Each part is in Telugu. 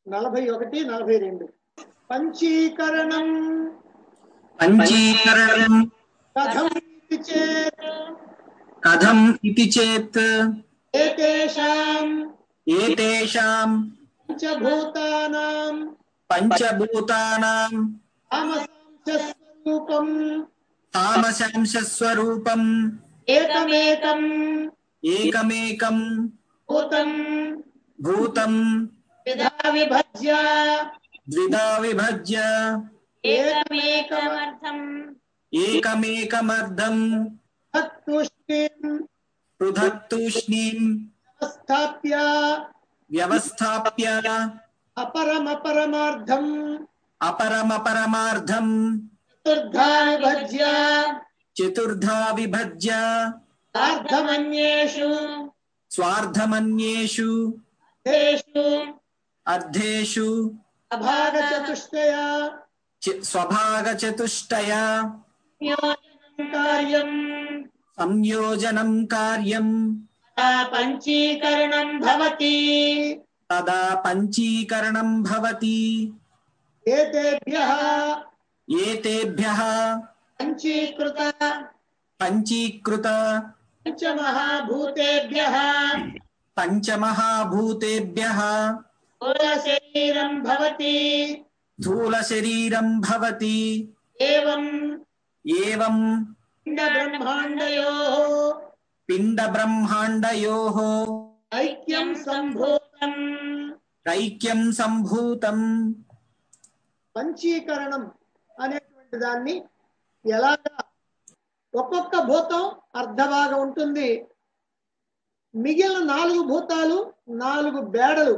నలభై ఒకటి నలభై రెండు పంచీకరణం పంచీకరణం కథం ఇది చేత్ కథం ఇది చేత్ ఏతేషాం ఏతేషాం పంచభూతానాం పంచభూతానాం తామసాంశస్వరూపం తామశాంశస్వరూపం ఏకమేకం ఏకమేకం భూతం భూతం విధా విభజ్య ద్విధా విభజ్య ఏకమేకమర్థం ఏకమేకమర్థం తత్తుష్టిం పృథక్తూష్ణీం స్థాప్య వ్యవస్థాప్య అపరమపరమార్థం అపరమపరమార్థం చతుర్ధా విభజ్య చతుర్ధా విభజ్య సార్ధమన్యేషు స్వార్థమన్యేషు తేషు అర్ధేషు అభాగచతుష్టయ చి- స్వభాగచతుష్టయ నియోజనం కార్యం సంయోజనం కార్యం తదా పంచీకరణం భవతి తదా పంచీకరణం భవతి ఏతేభ్యః ఏతేభ్యः పంచీకృత పంచీకృత పంచమహాభూతేభ్యः పంచమహాభూతేభ్యः శరీరం భవతి స్థూలశరీరం భవతి ఏవం ఏవం పిండబ్రహ్మాండయోः పిండబ్రహ్మాండయోः ఐక్యం సంభూతం ఐక్యం సంభూతం పంచీకరణం అనేటువంటి దాన్ని ఎలాగా ఒక్కొక్క భూతం అర్ధభాగం ఉంటుంది మిగిలిన నాలుగు భూతాలు నాలుగు బేడలు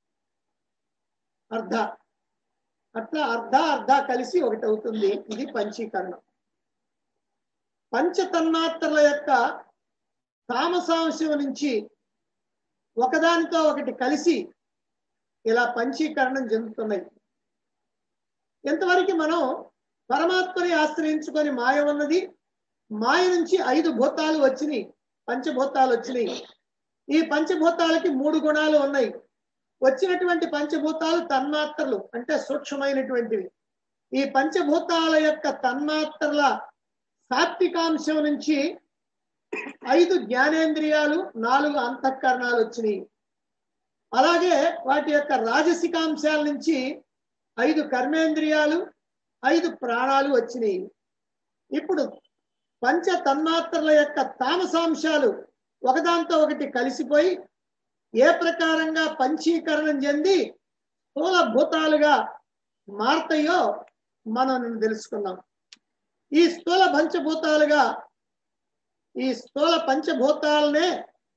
అర్ధ అట్లా అర్ధ అర్ధ కలిసి ఒకటి అవుతుంది ఇది పంచీకరణం పంచతన్మాత్రల యొక్క తామసాంశం నుంచి ఒకదానితో ఒకటి కలిసి ఇలా పంచీకరణం చెందుతున్నాయి ఎంతవరకు మనం పరమాత్మని ఆశ్రయించుకొని మాయ ఉన్నది మాయ నుంచి ఐదు భూతాలు వచ్చినాయి పంచభూతాలు వచ్చినాయి ఈ పంచభూతాలకి మూడు గుణాలు ఉన్నాయి వచ్చినటువంటి పంచభూతాలు తన్మాత్రలు అంటే సూక్ష్మమైనటువంటివి ఈ పంచభూతాల యొక్క తన్మాత్రల సాత్వికాంశం నుంచి ఐదు జ్ఞానేంద్రియాలు నాలుగు అంతఃకరణాలు వచ్చినాయి అలాగే వాటి యొక్క రాజసికాంశాల నుంచి ఐదు కర్మేంద్రియాలు ఐదు ప్రాణాలు వచ్చినాయి ఇప్పుడు పంచ తన్మాత్రల యొక్క తామసాంశాలు ఒకదాంతో ఒకటి కలిసిపోయి ఏ ప్రకారంగా పంచీకరణం చెంది స్థూల భూతాలుగా మారతాయో మనం నిన్న తెలుసుకున్నాం ఈ స్థూల పంచభూతాలుగా ఈ స్థూల పంచభూతాలనే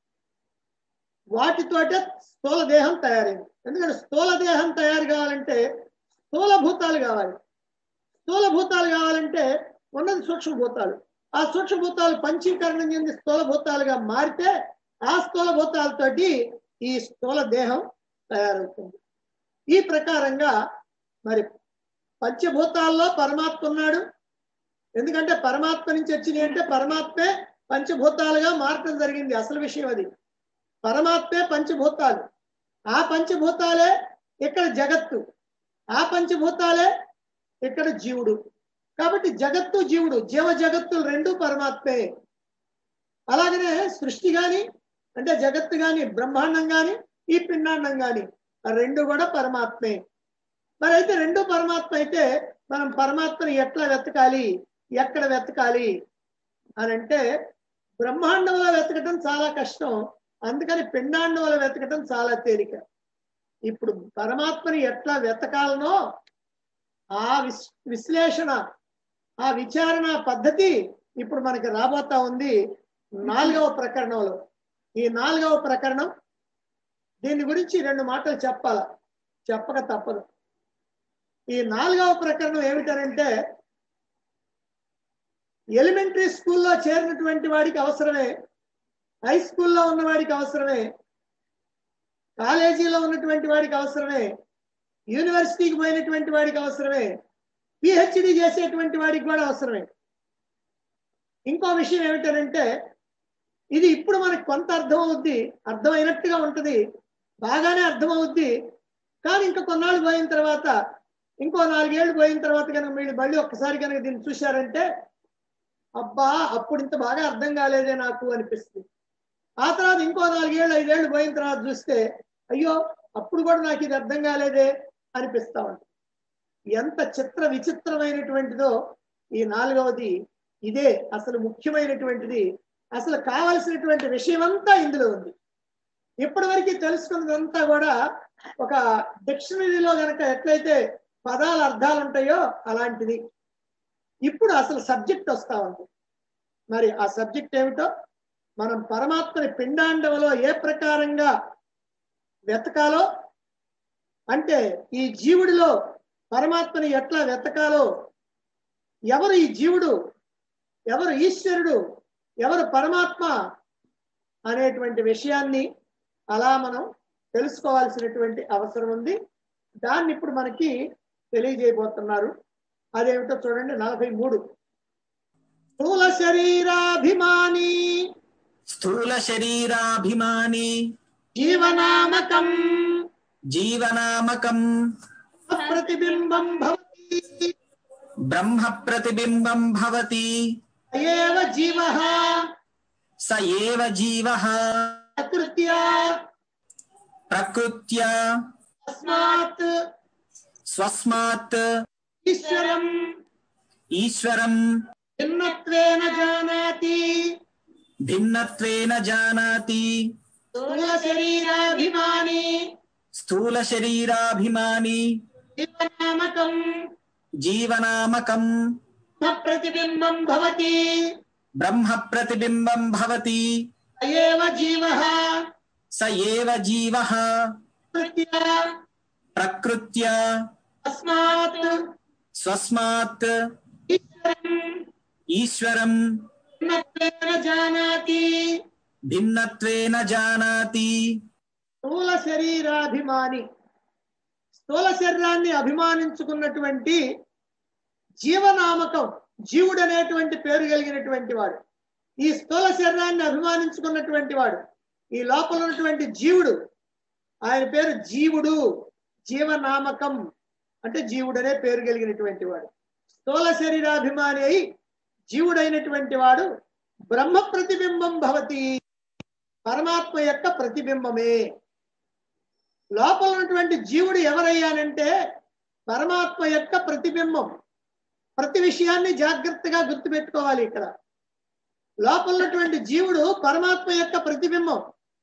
వాటితోటే స్థూల దేహం తయారైంది ఎందుకంటే స్థూల దేహం తయారు కావాలంటే స్థూల భూతాలు కావాలి స్థూల భూతాలు కావాలంటే ఉన్నది సూక్ష్మభూతాలు ఆ సూక్ష్మభూతాలు పంచీకరణం చెంది స్థూల భూతాలుగా మారితే ఆ స్థూల భూతాలతోటి ఈ స్థూల దేహం తయారవుతుంది ఈ ప్రకారంగా మరి పంచభూతాల్లో పరమాత్మ ఉన్నాడు ఎందుకంటే పరమాత్మ నుంచి వచ్చినాయి అంటే పరమాత్మే పంచభూతాలుగా మారటం జరిగింది అసలు విషయం అది పరమాత్మే పంచభూతాలు ఆ పంచభూతాలే ఇక్కడ జగత్తు ఆ పంచభూతాలే ఇక్కడ జీవుడు కాబట్టి జగత్తు జీవుడు జీవ జగత్తులు రెండు పరమాత్మే అలాగనే సృష్టి గాని అంటే జగత్తు గాని బ్రహ్మాండం గాని ఈ పిండాండం గాని ఆ రెండు కూడా పరమాత్మే మరి అయితే రెండు పరమాత్మ అయితే మనం పరమాత్మని ఎట్లా వెతకాలి ఎక్కడ వెతకాలి అని అంటే బ్రహ్మాండంలో వెతకటం చాలా కష్టం అందుకని పిండాండంలో వెతకటం చాలా తేలిక ఇప్పుడు పరమాత్మని ఎట్లా వెతకాలనో ఆ విస్ విశ్లేషణ ఆ విచారణ పద్ధతి ఇప్పుడు మనకి రాబోతా ఉంది నాలుగవ ప్రకరణంలో ఈ నాలుగవ ప్రకరణం దీని గురించి రెండు మాటలు చెప్పాల చెప్పక తప్పదు ఈ నాలుగవ ప్రకరణం ఏమిటనంటే ఎలిమెంటరీ స్కూల్లో చేరినటువంటి వాడికి అవసరమే హై స్కూల్లో ఉన్న వాడికి అవసరమే కాలేజీలో ఉన్నటువంటి వాడికి అవసరమే యూనివర్సిటీకి పోయినటువంటి వాడికి అవసరమే పిహెచ్డి చేసేటువంటి వాడికి కూడా అవసరమే ఇంకో విషయం ఏమిటనంటే ఇది ఇప్పుడు మనకు కొంత అర్థం అవుద్ది అర్థమైనట్టుగా ఉంటది బాగానే అర్థమవుద్ది కానీ ఇంకా కొన్నాళ్ళు పోయిన తర్వాత ఇంకో నాలుగేళ్లు పోయిన తర్వాత కనుక మీరు మళ్ళీ ఒక్కసారి కనుక దీన్ని చూశారంటే అబ్బా అప్పుడు ఇంత బాగా అర్థం కాలేదే నాకు అనిపిస్తుంది ఆ తర్వాత ఇంకో నాలుగేళ్ళు ఐదేళ్లు పోయిన తర్వాత చూస్తే అయ్యో అప్పుడు కూడా నాకు ఇది అర్థం కాలేదే అనిపిస్తా ఉంటుంది ఎంత చిత్ర విచిత్రమైనటువంటిదో ఈ నాలుగవది ఇదే అసలు ముఖ్యమైనటువంటిది అసలు కావలసినటువంటి విషయం అంతా ఇందులో ఉంది ఇప్పటి వరకు తెలుసుకున్నదంతా కూడా ఒక డిక్షనరీలో గనక ఎట్లయితే పదాల అర్థాలు ఉంటాయో అలాంటిది ఇప్పుడు అసలు సబ్జెక్ట్ వస్తా ఉంది మరి ఆ సబ్జెక్ట్ ఏమిటో మనం పరమాత్మని పిండాండవలో ఏ ప్రకారంగా వెతకాలో అంటే ఈ జీవుడిలో పరమాత్మని ఎట్లా వెతకాలో ఎవరు ఈ జీవుడు ఎవరు ఈశ్వరుడు ఎవరు పరమాత్మ అనేటువంటి విషయాన్ని అలా మనం తెలుసుకోవాల్సినటువంటి అవసరం ఉంది దాన్ని ఇప్పుడు మనకి తెలియజేయబోతున్నారు అదేమిటో చూడండి నలభై మూడు స్థూల శరీరాభిమాని స్థూల శరీరాభిమాని జీవనామకం జీవనామకం ప్రతిబింబం భవతి బ్రహ్మ ప్రతిబింబం భవతి ఏవ జీవ స ఏవ జీవ ప్రకృత్యా ప్రకృత్యా తస్మాత్ స్వస్మాత్ ఈశ్వరం ఈశ్వరం భిన్నత్వేన జానాతి భిన్నత్వేన జానాతి స్థూల శరీరాభిమాని స్థూల శరీరాభిమాని జీవనామకం జీవనామకం ప్రతిబింబం భవతి బ్రహ్మ ప్రతిబింబం భవతి ఏవ జీవ స ఏవ జీవ ప్రకృత్యా ప్రకృత్యా తస్మాత్ స్వస్మాత్ ఈశ్వరం ఈశ్వరం భిన్నత్వేన జానాతి భిన్నత్వేన జానాతి స్థూల శరీరాభిమాని స్థూల శరీరాన్ని అభిమానించుకున్నటువంటి జీవనామకం జీవుడు అనేటువంటి పేరు కలిగినటువంటి వాడు ఈ స్థూల శరీరాన్ని అభిమానించుకున్నటువంటి వాడు ఈ లోపల ఉన్నటువంటి జీవుడు ఆయన పేరు జీవుడు జీవనామకం అంటే జీవుడు అనే పేరు కలిగినటువంటి వాడు స్థూల శరీరాభిమాని అయి జీవుడైనటువంటి వాడు బ్రహ్మ ప్రతిబింబం భవతి పరమాత్మ యొక్క ప్రతిబింబమే లోపల ఉన్నటువంటి జీవుడు ఎవరయ్యానంటే పరమాత్మ యొక్క ప్రతిబింబం ప్రతి విషయాన్ని జాగ్రత్తగా గుర్తుపెట్టుకోవాలి ఇక్కడ లోపల ఉన్నటువంటి జీవుడు పరమాత్మ యొక్క ప్రతిబింబం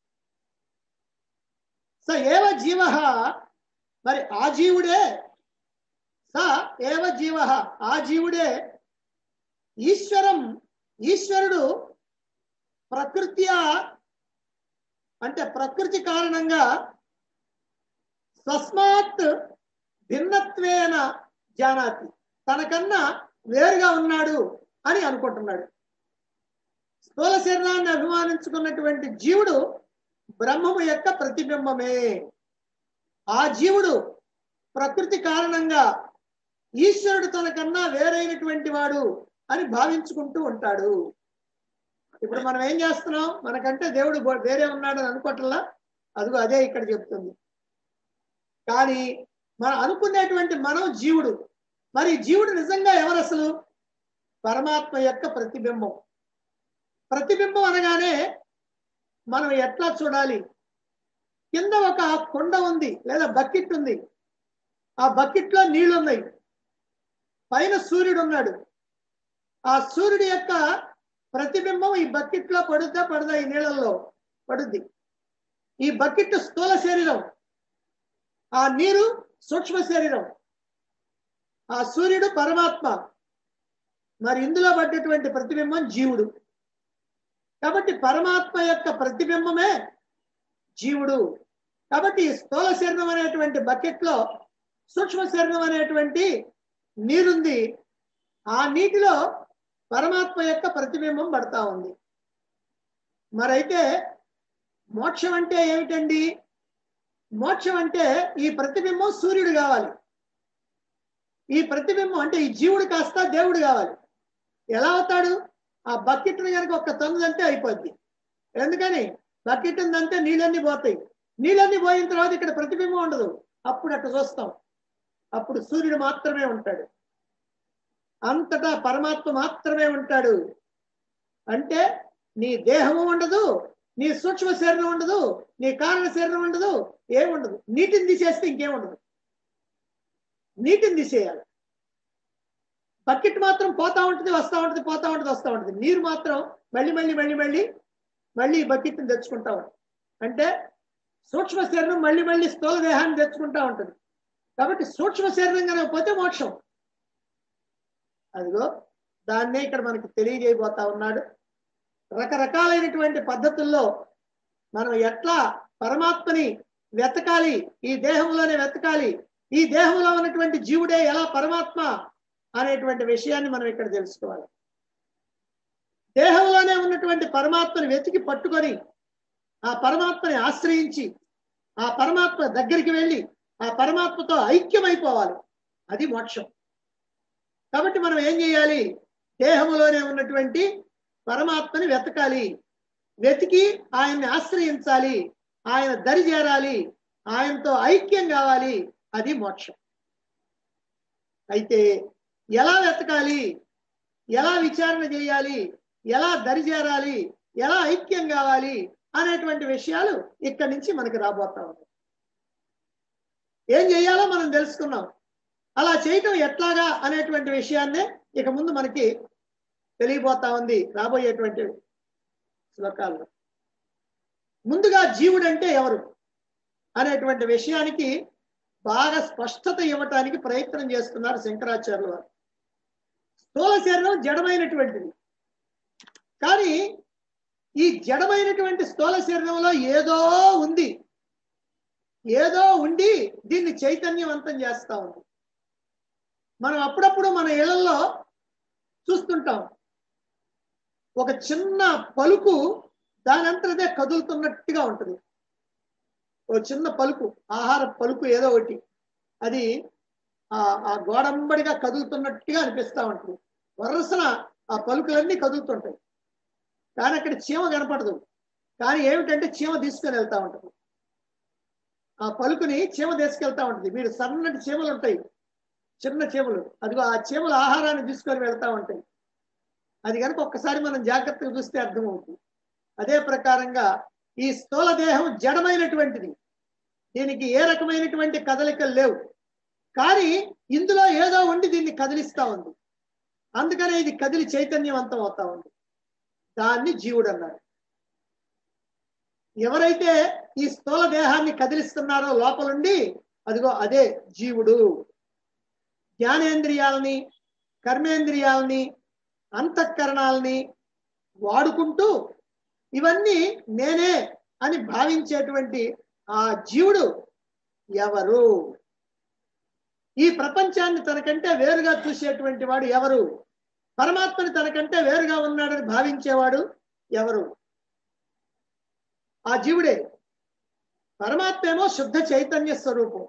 స ఏవ జీవ మరి ఆ జీవుడే స ఏవ జీవ ఆ జీవుడే ఈశ్వరం ఈశ్వరుడు ప్రకృత్యా అంటే ప్రకృతి కారణంగా స్వస్మాత్ భిన్నత్వేన జానాతి తనకన్నా వేరుగా ఉన్నాడు అని అనుకుంటున్నాడు స్థూల శరీరాన్ని అభిమానించుకున్నటువంటి జీవుడు బ్రహ్మము యొక్క ప్రతిబింబమే ఆ జీవుడు ప్రకృతి కారణంగా ఈశ్వరుడు తనకన్నా వేరైనటువంటి వాడు అని భావించుకుంటూ ఉంటాడు ఇప్పుడు మనం ఏం చేస్తున్నాం మనకంటే దేవుడు బో- వేరే ఉన్నాడు అని అనుకోవట్లా అదిగో అదే ఇక్కడ చెప్తుంది కానీ మనం అనుకునేటువంటి మనం జీవుడు మరి జీవుడు నిజంగా ఎవరు అసలు పరమాత్మ యొక్క ప్రతిబింబం ప్రతిబింబం అనగానే మనం ఎట్లా చూడాలి కింద ఒక కుండ ఉంది లేదా బకెట్ ఉంది ఆ బకెట్ లో నీళ్లు ఉన్నాయి పైన సూర్యుడు ఉన్నాడు ఆ సూర్యుడి యొక్క ప్రతిబింబం ఈ బకెట్ లో పడుతా పడదా ఈ నీళ్ళల్లో పడుద్ది ఈ బకెట్ స్థూల శరీరం ఆ నీరు సూక్ష్మ శరీరం ఆ సూర్యుడు పరమాత్మ మరి ఇందులో పడ్డటువంటి ప్రతిబింబం జీవుడు కాబట్టి పరమాత్మ యొక్క ప్రతిబింబమే జీవుడు కాబట్టి ఈ స్థూల శరీరం అనేటువంటి బకెట్ లో సూక్ష్మ శరీరం అనేటువంటి నీరుంది ఆ నీటిలో పరమాత్మ యొక్క ప్రతిబింబం పడతా ఉంది మరైతే మోక్షం అంటే ఏమిటండి మోక్షం అంటే ఈ ప్రతిబింబం సూర్యుడు కావాలి ఈ ప్రతిబింబం అంటే ఈ జీవుడు కాస్త దేవుడు కావాలి ఎలా అవుతాడు ఆ బకెట్ కనుక ఒక్క తొమ్మిదంటే అయిపోద్ది ఎందుకని బకెట్ ఉందంటే నీళ్ళన్నీ పోతాయి నీళ్ళన్నీ పోయిన తర్వాత ఇక్కడ ప్రతిబింబం ఉండదు అప్పుడు అటు చూస్తాం అప్పుడు సూర్యుడు మాత్రమే ఉంటాడు అంతటా పరమాత్మ మాత్రమే ఉంటాడు అంటే నీ దేహము ఉండదు నీ సూక్ష్మ శరీరం ఉండదు నీ కారణ శరీరం ఉండదు ఏముండదు నీటిని తీసేస్తే ఇంకేముండదు నీటిని తీసేయాలి బకెట్ మాత్రం పోతా ఉంటుంది వస్తా ఉంటుంది పోతా ఉంటుంది వస్తా ఉంటుంది నీరు మాత్రం మళ్ళీ మళ్ళీ మళ్ళీ మళ్ళీ మళ్ళీ ఈ బకెట్ని తెచ్చుకుంటా ఉంటుంది అంటే సూక్ష్మ శరీరం మళ్ళీ మళ్ళీ స్థూల దేహాన్ని తెచ్చుకుంటా ఉంటుంది కాబట్టి సూక్ష్మ శరీరం కనుక పోతే మోక్షం అదిగో దాన్నే ఇక్కడ మనకి తెలియజేయబోతా ఉన్నాడు రకరకాలైనటువంటి పద్ధతుల్లో మనం ఎట్లా పరమాత్మని వెతకాలి ఈ దేహంలోనే వెతకాలి ఈ దేహంలో ఉన్నటువంటి జీవుడే ఎలా పరమాత్మ అనేటువంటి విషయాన్ని మనం ఇక్కడ తెలుసుకోవాలి దేహంలోనే ఉన్నటువంటి పరమాత్మని వెతికి పట్టుకొని ఆ పరమాత్మని ఆశ్రయించి ఆ పరమాత్మ దగ్గరికి వెళ్ళి ఆ పరమాత్మతో ఐక్యమైపోవాలి అది మోక్షం కాబట్టి మనం ఏం చేయాలి దేహములోనే ఉన్నటువంటి పరమాత్మని వెతకాలి వెతికి ఆయన్ని ఆశ్రయించాలి ఆయన దరి చేరాలి ఆయనతో ఐక్యం కావాలి అది మోక్షం అయితే ఎలా వెతకాలి ఎలా విచారణ చేయాలి ఎలా దరి చేరాలి ఎలా ఐక్యం కావాలి అనేటువంటి విషయాలు ఇక్కడి నుంచి మనకి రాబోతా ఉన్నాయి ఏం చేయాలో మనం తెలుసుకున్నాం అలా చేయటం ఎట్లాగా అనేటువంటి విషయాన్నే ఇక ముందు మనకి తెలియబోతా ఉంది రాబోయేటువంటి శ్లోకాల్లో ముందుగా జీవుడు అంటే ఎవరు అనేటువంటి విషయానికి బాగా స్పష్టత ఇవ్వటానికి ప్రయత్నం చేస్తున్నారు శంకరాచార్యుల వారు స్థూల శరీరం జడమైనటువంటిది కానీ ఈ జడమైనటువంటి స్థూల శరీరంలో ఏదో ఉంది ఏదో ఉండి దీన్ని చైతన్యవంతం చేస్తా ఉంది మనం అప్పుడప్పుడు మన ఇళ్లలో చూస్తుంటాం ఒక చిన్న పలుకు దానంతరదే కదులుతున్నట్టుగా ఉంటుంది ఓ చిన్న పలుకు ఆహార పలుకు ఏదో ఒకటి అది ఆ ఆ గోడంబడిగా కదులుతున్నట్టుగా అనిపిస్తూ ఉంటుంది వరుసన ఆ పలుకులన్నీ కదులుతుంటాయి కానీ అక్కడ చీమ కనపడదు కానీ ఏమిటంటే చీమ తీసుకొని వెళ్తా ఉంటుంది ఆ పలుకుని చీమ తీసుకెళ్తా ఉంటుంది మీరు సన్నటి చీమలు ఉంటాయి చిన్న చీమలు అదిగో ఆ చీమలు ఆహారాన్ని తీసుకొని వెళ్తా ఉంటాయి అది కనుక ఒక్కసారి మనం జాగ్రత్తగా చూస్తే అర్థమవుతుంది అదే ప్రకారంగా ఈ స్థూల దేహం జడమైనటువంటిది దీనికి ఏ రకమైనటువంటి కదలికలు లేవు కానీ ఇందులో ఏదో ఉండి దీన్ని కదిలిస్తా ఉంది అందుకనే ఇది కదిలి చైతన్యవంతం అవుతా ఉంది దాన్ని జీవుడు అన్నారు ఎవరైతే ఈ స్థూల దేహాన్ని కదిలిస్తున్నారో లోపలుండి అదిగో అదే జీవుడు జ్ఞానేంద్రియాలని కర్మేంద్రియాలని అంతఃకరణాలని వాడుకుంటూ ఇవన్నీ నేనే అని భావించేటువంటి ఆ జీవుడు ఎవరు ఈ ప్రపంచాన్ని తనకంటే వేరుగా చూసేటువంటి వాడు ఎవరు పరమాత్మని తనకంటే వేరుగా ఉన్నాడని భావించేవాడు ఎవరు ఆ జీవుడే పరమాత్మ ఏమో శుద్ధ చైతన్య స్వరూపం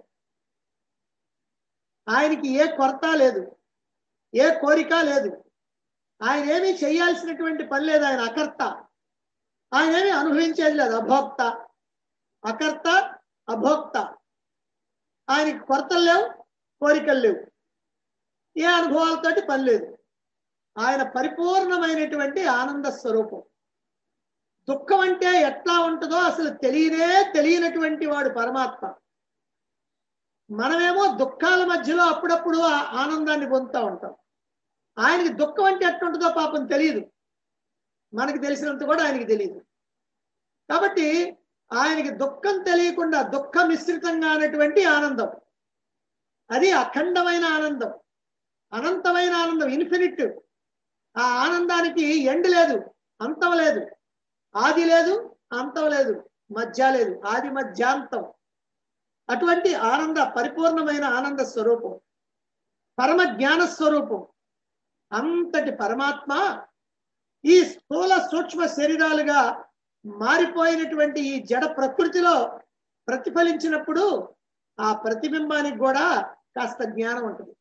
ఆయనకి ఏ కొరత లేదు ఏ కోరిక లేదు ఆయన ఏమీ చేయాల్సినటువంటి పని లేదు ఆయన అకర్త ఆయన ఏమీ అనుభవించేది లేదు అభోక్త అకర్త అభోక్త ఆయనకి కొరతలు లేవు కోరికలు లేవు ఏ అనుభవాలతోటి పని లేదు ఆయన పరిపూర్ణమైనటువంటి ఆనంద స్వరూపం దుఃఖం అంటే ఎట్లా ఉంటుందో అసలు తెలియనే తెలియనటువంటి వాడు పరమాత్మ మనమేమో దుఃఖాల మధ్యలో అప్పుడప్పుడు ఆ ఆనందాన్ని పొందుతూ ఉంటాం ఆయనకి దుఃఖం అంటే ఎట్లుంటుందో పాపం తెలియదు మనకి తెలిసినంత కూడా ఆయనకి తెలియదు కాబట్టి ఆయనకి దుఃఖం తెలియకుండా దుఃఖ మిశ్రితంగా అనేటువంటి ఆనందం అది అఖండమైన ఆనందం అనంతమైన ఆనందం ఇన్ఫినిట్ ఆ ఆనందానికి ఎండ్ లేదు అంతం లేదు ఆది లేదు అంతం లేదు మధ్య లేదు ఆది మధ్యాంతం అటువంటి ఆనంద పరిపూర్ణమైన ఆనంద స్వరూపం పరమ జ్ఞాన స్వరూపం అంతటి పరమాత్మ ఈ స్థూల సూక్ష్మ శరీరాలుగా మారిపోయినటువంటి ఈ జడ ప్రకృతిలో ప్రతిఫలించినప్పుడు ఆ ప్రతిబింబానికి కూడా కాస్త జ్ఞానం ఉంటుంది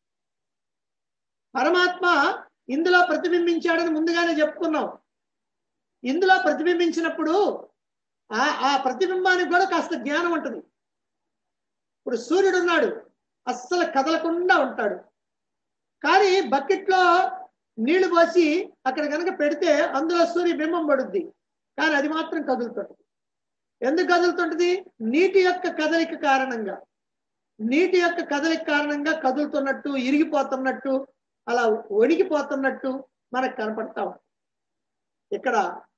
పరమాత్మ ఇందులో ప్రతిబింబించాడని ముందుగానే చెప్పుకున్నాం ఇందులో ప్రతిబింబించినప్పుడు ఆ ఆ ప్రతిబింబానికి కూడా కాస్త జ్ఞానం ఉంటుంది ఇప్పుడు ఇప్పుడు సూర్యుడు ఉన్నాడు అస్సలు కదలకుండా ఉంటాడు కానీ బకెట్లో నీళ్లు పోసి అక్కడ కనుక పెడితే అందులో సూర్య బింబం పడుద్ది కానీ అది మాత్రం కదులుతుంటది ఎందుకు కదులుతుంటది నీటి యొక్క కదలిక కారణంగా నీటి యొక్క కదలిక కారణంగా కదులుతున్నట్టు ఇరిగిపోతున్నట్టు అలా వణికిపోతున్నట్టు మనకు కనపడతా ఉంది ఇక్కడ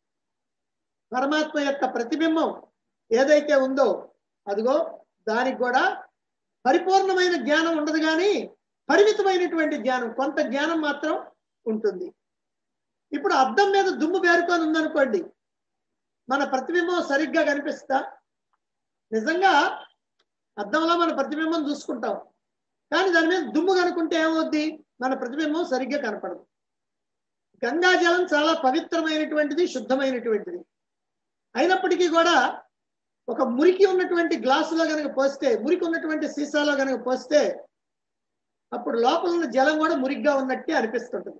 పరమాత్మ యొక్క ప్రతిబింబం ఏదైతే ఉందో అదిగో దానికి కూడా పరిపూర్ణమైన జ్ఞానం ఉండదు కానీ పరిమితమైనటువంటి జ్ఞానం కొంత జ్ఞానం మాత్రం ఉంటుంది ఇప్పుడు అద్దం మీద దుమ్ము పేరుకొని ఉందనుకోండి మన ప్రతిబింబం సరిగ్గా కనిపిస్తా నిజంగా అద్దంలో మన ప్రతిబింబం చూసుకుంటాం కానీ దాని మీద దుమ్ము కనుకుంటే ఏమవుద్ది మన ప్రతిబింబం సరిగ్గా కనపడదు గంగా జలం చాలా పవిత్రమైనటువంటిది శుద్ధమైనటువంటిది అయినప్పటికీ కూడా ఒక మురికి ఉన్నటువంటి గ్లాసులో కనుక పోస్తే మురికి ఉన్నటువంటి సీసాలో కనుక పోస్తే అప్పుడు లోపల ఉన్న జలం కూడా మురిగ్గా ఉన్నట్టే అనిపిస్తుంటుంది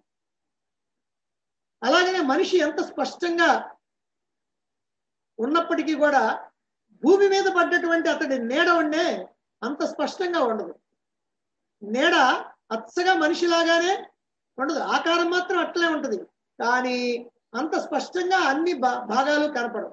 అలాగనే మనిషి ఎంత స్పష్టంగా ఉన్నప్పటికీ కూడా భూమి మీద పడ్డటువంటి అతడి నీడ ఉండే అంత స్పష్టంగా ఉండదు నీడ అచ్చగా మనిషిలాగానే ఉండదు ఆకారం మాత్రం అట్లే ఉంటది కానీ అంత స్పష్టంగా అన్ని భా- భాగాలు కనపడవు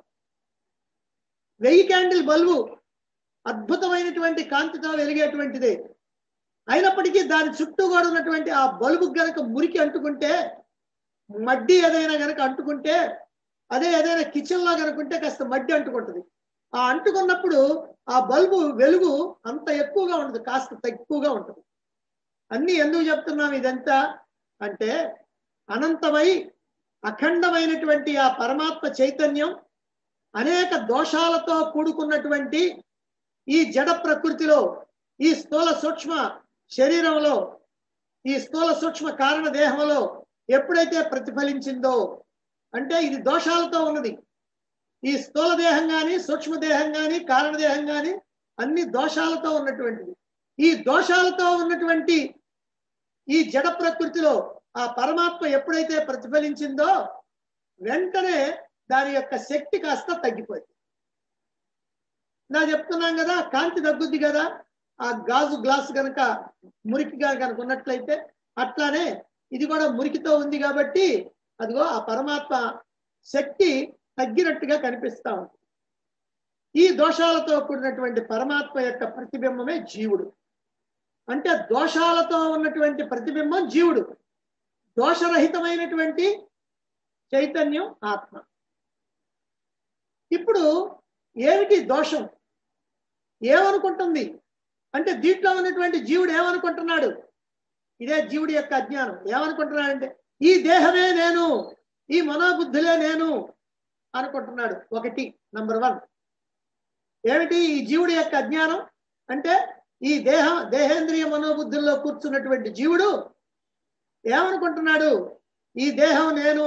వెయ్యి క్యాండిల్ బల్బు అద్భుతమైనటువంటి కాంతితో వెలిగేటువంటిదే అయినప్పటికీ దాని చుట్టూ కూడా ఉన్నటువంటి ఆ బల్బు గనక మురికి అంటుకుంటే మడ్డి ఏదైనా గనక అంటుకుంటే అదే ఏదైనా కిచెన్ లో కనుకుంటే కాస్త మడ్డి అంటుకుంటుంది ఆ అంటుకున్నప్పుడు ఆ బల్బు వెలుగు అంత ఎక్కువగా ఉండదు కాస్త తక్కువగా ఉంటుంది అన్ని ఎందుకు చెప్తున్నాం ఇదంతా అంటే అనంతమై అఖండమైనటువంటి ఆ పరమాత్మ చైతన్యం అనేక దోషాలతో కూడుకున్నటువంటి ఈ జడ ప్రకృతిలో ఈ స్థూల సూక్ష్మ శరీరంలో ఈ స్థూల సూక్ష్మ కారణ దేహంలో ఎప్పుడైతే ప్రతిఫలించిందో అంటే ఇది దోషాలతో ఉన్నది ఈ స్థూల దేహం కానీ సూక్ష్మ దేహం కానీ కారణ దేహం కానీ అన్ని దోషాలతో ఉన్నటువంటిది ఈ దోషాలతో ఉన్నటువంటి ఈ జడ ప్రకృతిలో ఆ పరమాత్మ ఎప్పుడైతే ప్రతిఫలించిందో వెంటనే దాని యొక్క శక్తి కాస్త తగ్గిపోయింది నా చెప్తున్నాం కదా కాంతి తగ్గుద్ది కదా ఆ గాజు గ్లాస్ కనుక మురికిగా కనుక ఉన్నట్లయితే అట్లానే ఇది కూడా మురికితో ఉంది కాబట్టి అదిగో ఆ పరమాత్మ శక్తి తగ్గినట్టుగా కనిపిస్తా ఉంది ఈ దోషాలతో కూడినటువంటి పరమాత్మ యొక్క ప్రతిబింబమే జీవుడు అంటే దోషాలతో ఉన్నటువంటి ప్రతిబింబం జీవుడు దోషరహితమైనటువంటి చైతన్యం ఆత్మ ఇప్పుడు ఏమిటి దోషం ఏమనుకుంటుంది అంటే దీంట్లో ఉన్నటువంటి జీవుడు ఏమనుకుంటున్నాడు ఇదే జీవుడి యొక్క అజ్ఞానం ఏమనుకుంటున్నాడంటే ఈ దేహమే నేను ఈ మనోబుద్ధులే నేను అనుకుంటున్నాడు ఒకటి నంబర్ వన్ ఏమిటి ఈ జీవుడి యొక్క అజ్ఞానం అంటే ఈ దేహ దేహేంద్రియ మనోబుద్ధుల్లో కూర్చున్నటువంటి జీవుడు ఏమనుకుంటున్నాడు ఈ దేహం నేను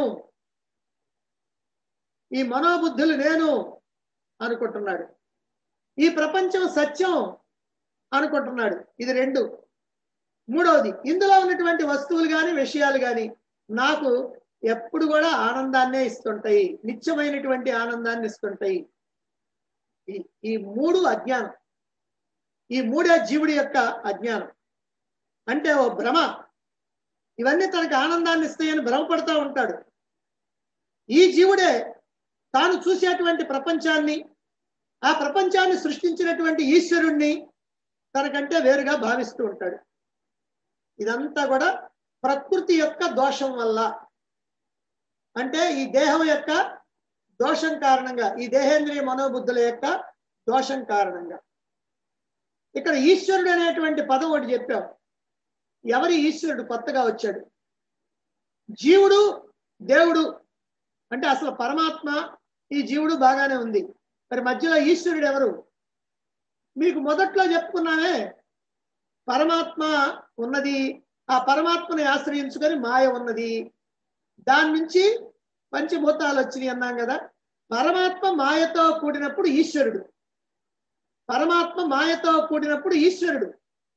ఈ మనోబుద్ధులు నేను అనుకుంటున్నాడు ఈ ప్రపంచం సత్యం అనుకుంటున్నాడు ఇది రెండు మూడవది ఇందులో ఉన్నటువంటి వస్తువులు కానీ విషయాలు కానీ నాకు ఎప్పుడు కూడా ఆనందాన్నే ఇస్తుంటాయి నిత్యమైనటువంటి ఆనందాన్ని ఇస్తుంటాయి ఈ ఈ మూడు అజ్ఞానం ఈ మూడే జీవుడి యొక్క అజ్ఞానం అంటే ఓ భ్రమ ఇవన్నీ తనకు ఆనందాన్ని ఇస్తాయని భ్రమపడుతూ ఉంటాడు ఈ జీవుడే తాను చూసేటువంటి ప్రపంచాన్ని ఆ ప్రపంచాన్ని సృష్టించినటువంటి ఈశ్వరుణ్ణి తనకంటే వేరుగా భావిస్తూ ఉంటాడు ఇదంతా కూడా ప్రకృతి యొక్క దోషం వల్ల అంటే ఈ దేహం యొక్క దోషం కారణంగా ఈ దేహేంద్రియ మనోబుద్ధుల యొక్క దోషం కారణంగా ఇక్కడ ఈశ్వరుడు అనేటువంటి పదం ఒకటి చెప్పాం ఎవరి ఈశ్వరుడు కొత్తగా వచ్చాడు జీవుడు దేవుడు అంటే అసలు పరమాత్మ ఈ జీవుడు బాగానే ఉంది మరి మధ్యలో ఈశ్వరుడు ఎవరు మీకు మొదట్లో చెప్పుకున్నామే పరమాత్మ ఉన్నది ఆ పరమాత్మని ఆశ్రయించుకొని మాయ ఉన్నది దాని నుంచి పంచభూతాలు వచ్చినాయి అన్నాం కదా పరమాత్మ మాయతో కూడినప్పుడు ఈశ్వరుడు పరమాత్మ మాయతో కూడినప్పుడు ఈశ్వరుడు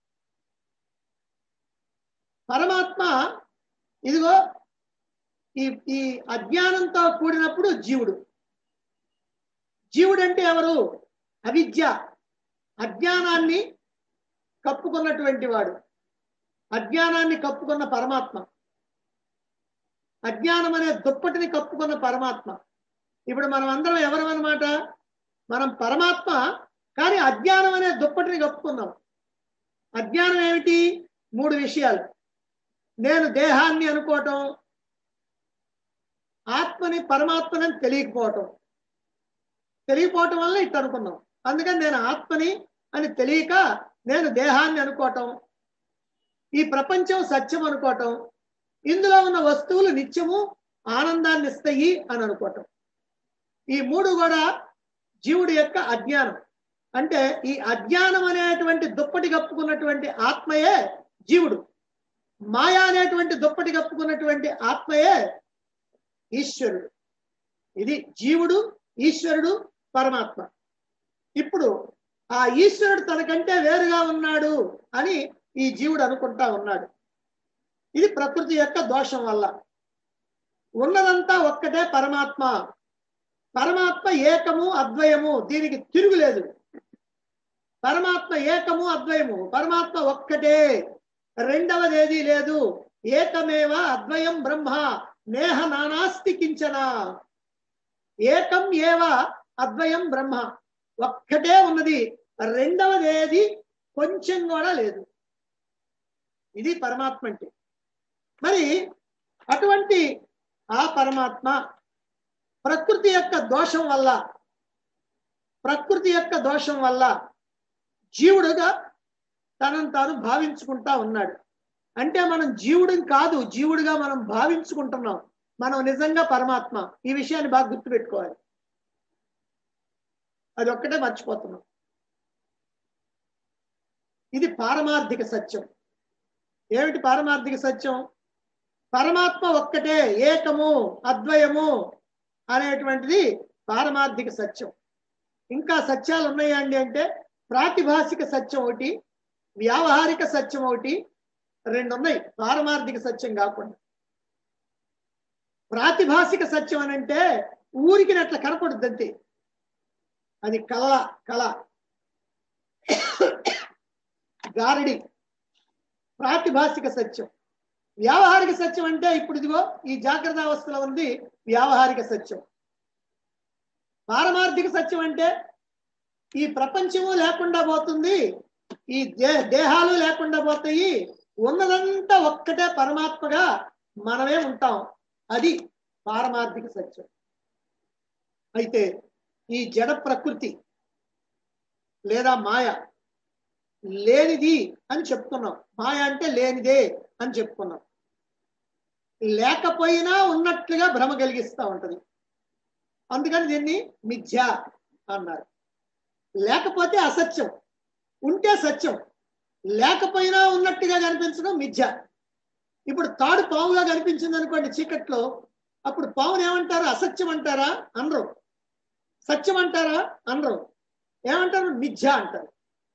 పరమాత్మ ఇదిగో ఈ ఈ అజ్ఞానంతో కూడినప్పుడు జీవుడు జీవుడు అంటే ఎవరు అవిద్య అజ్ఞానాన్ని కప్పుకున్నటువంటి వాడు అజ్ఞానాన్ని కప్పుకున్న పరమాత్మ అజ్ఞానం అనే దుప్పటిని కప్పుకున్న పరమాత్మ ఇప్పుడు మనం అందరం ఎవరమన్నమాట మనం పరమాత్మ కానీ అజ్ఞానం అనే దుప్పటిని కప్పుకున్నాం అజ్ఞానం ఏమిటి మూడు విషయాలు నేను దేహాన్ని అనుకోవటం ఆత్మని పరమాత్మని తెలియకపోవటం తెలియకపోవటం వల్ల ఇట్టు అనుకున్నాం అందుకని నేను ఆత్మని అని తెలియక నేను దేహాన్ని అనుకోవటం ఈ ప్రపంచం సత్యం అనుకోవటం ఇందులో ఉన్న వస్తువులు నిత్యము ఆనందాన్ని ఇస్తాయి అని అనుకోవటం ఈ మూడు కూడా జీవుడి యొక్క అజ్ఞానం అంటే ఈ అజ్ఞానం అనేటువంటి దుప్పటి కప్పుకున్నటువంటి ఆత్మయే జీవుడు మాయా అనేటువంటి దుప్పటి కప్పుకున్నటువంటి ఆత్మయే ఈశ్వరుడు ఇది జీవుడు ఈశ్వరుడు పరమాత్మ ఇప్పుడు ఆ ఈశ్వరుడు తనకంటే వేరుగా ఉన్నాడు అని ఈ జీవుడు అనుకుంటా ఉన్నాడు ఇది ప్రకృతి యొక్క దోషం వల్ల ఉన్నదంతా ఒక్కటే పరమాత్మ పరమాత్మ ఏకము అద్వయము దీనికి తిరుగులేదు పరమాత్మ ఏకము అద్వయము పరమాత్మ ఒక్కటే రెండవది ఏదీ లేదు ఏకమేవ అద్వయం బ్రహ్మ నేహ నానాస్తి కించన ఏకం ఏవ అద్వయం బ్రహ్మ ఒక్కటే ఉన్నది రెండవది ఏది కొంచెం కూడా లేదు ఇది పరమాత్మ అంటే మరి అటువంటి ఆ పరమాత్మ ప్రకృతి యొక్క దోషం వల్ల ప్రకృతి యొక్క దోషం వల్ల జీవుడుగా తనను తాను భావించుకుంటా ఉన్నాడు అంటే మనం జీవుడిని కాదు జీవుడిగా మనం భావించుకుంటున్నాం మనం నిజంగా పరమాత్మ ఈ విషయాన్ని బాగా గుర్తుపెట్టుకోవాలి అది ఒక్కటే మర్చిపోతున్నాం ఇది పారమార్థిక సత్యం ఏమిటి పారమార్థిక సత్యం పరమాత్మ ఒక్కటే ఏకము అద్వయము అనేటువంటిది పారమార్థిక సత్యం ఇంకా సత్యాలు ఉన్నాయా అండి అంటే ప్రాతిభాసిక సత్యం ఒకటి వ్యావహారిక సత్యం ఒకటి రెండు ఉన్నాయి పారమార్థిక సత్యం కాకుండా ప్రాతిభాసిక సత్యం అని అంటే ఊరికి అట్లా కనపడుద్ది అంతే అది కళ కళ గారడి ప్రాతిభాసిక సత్యం వ్యావహారిక సత్యం అంటే ఇప్పుడు ఇదిగో ఈ జాగ్రత్త అవస్థలో ఉంది వ్యావహారిక సత్యం పారమార్థిక సత్యం అంటే ఈ ప్రపంచము లేకుండా పోతుంది ఈ దే దేహాలు లేకుండా పోతాయి ఉన్నదంతా ఒక్కటే పరమాత్మగా మనమే ఉంటాం అది పారమార్థిక సత్యం అయితే ఈ జడ ప్రకృతి లేదా మాయ లేనిది అని చెప్పుకున్నాం మాయ అంటే లేనిదే అని చెప్పుకున్నాం లేకపోయినా ఉన్నట్లుగా భ్రమ కలిగిస్తూ ఉంటది అందుకని దీన్ని మిథ్య అన్నారు లేకపోతే అసత్యం ఉంటే సత్యం లేకపోయినా ఉన్నట్టుగా కనిపించడం మిథ్య ఇప్పుడు తాడు పావుగా కనిపించింది అనుకోండి చీకట్లో అప్పుడు పావును ఏమంటారు అసత్యం అంటారా అనరు సత్యం అంటారా అనరు ఏమంటారు మిథ్య అంటారు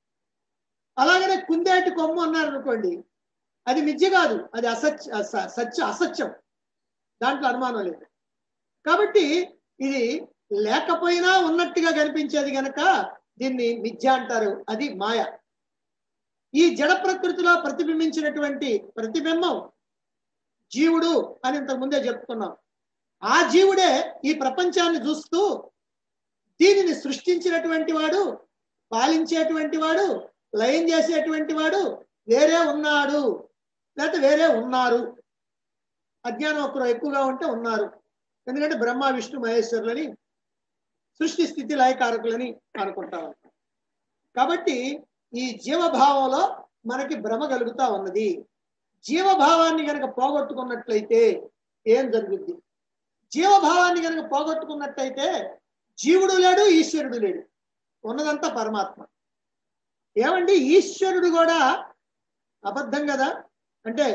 అలాగనే కుందేటి కొమ్ము అన్నారు అనుకోండి అది మిథ్య కాదు అది అసత్య అస- సత్య అసత్యం దాంట్లో అనుమానం లేదు కాబట్టి ఇది లేకపోయినా ఉన్నట్టుగా కనిపించేది గనక దీన్ని మిథ్య అంటారు అది మాయ ఈ జడ ప్రకృతిలో ప్రతిబింబించినటువంటి ప్రతిబింబం జీవుడు అని ఇంతకు ముందే చెప్పుకున్నాం ఆ జీవుడే ఈ ప్రపంచాన్ని చూస్తూ దీనిని సృష్టించినటువంటి వాడు పాలించేటువంటి వాడు లయం చేసేటువంటి వాడు వేరే ఉన్నాడు లేకపోతే వేరే ఉన్నారు అజ్ఞానం ఒకరు ఎక్కువగా ఉంటే ఉన్నారు ఎందుకంటే బ్రహ్మ విష్ణు మహేశ్వరులని సృష్టి స్థితి లయకారకులని అనుకుంటా ఉంటాం కాబట్టి ఈ జీవభావంలో మనకి భ్రమ కలుగుతా ఉన్నది జీవభావాన్ని కనుక పోగొట్టుకున్నట్లయితే ఏం జరుగుద్ది జీవభావాన్ని కనుక పోగొట్టుకున్నట్లయితే జీవుడు లేడు ఈశ్వరుడు లేడు ఉన్నదంతా పరమాత్మ ఏమండి ఈశ్వరుడు కూడా అబద్ధం కదా అంటే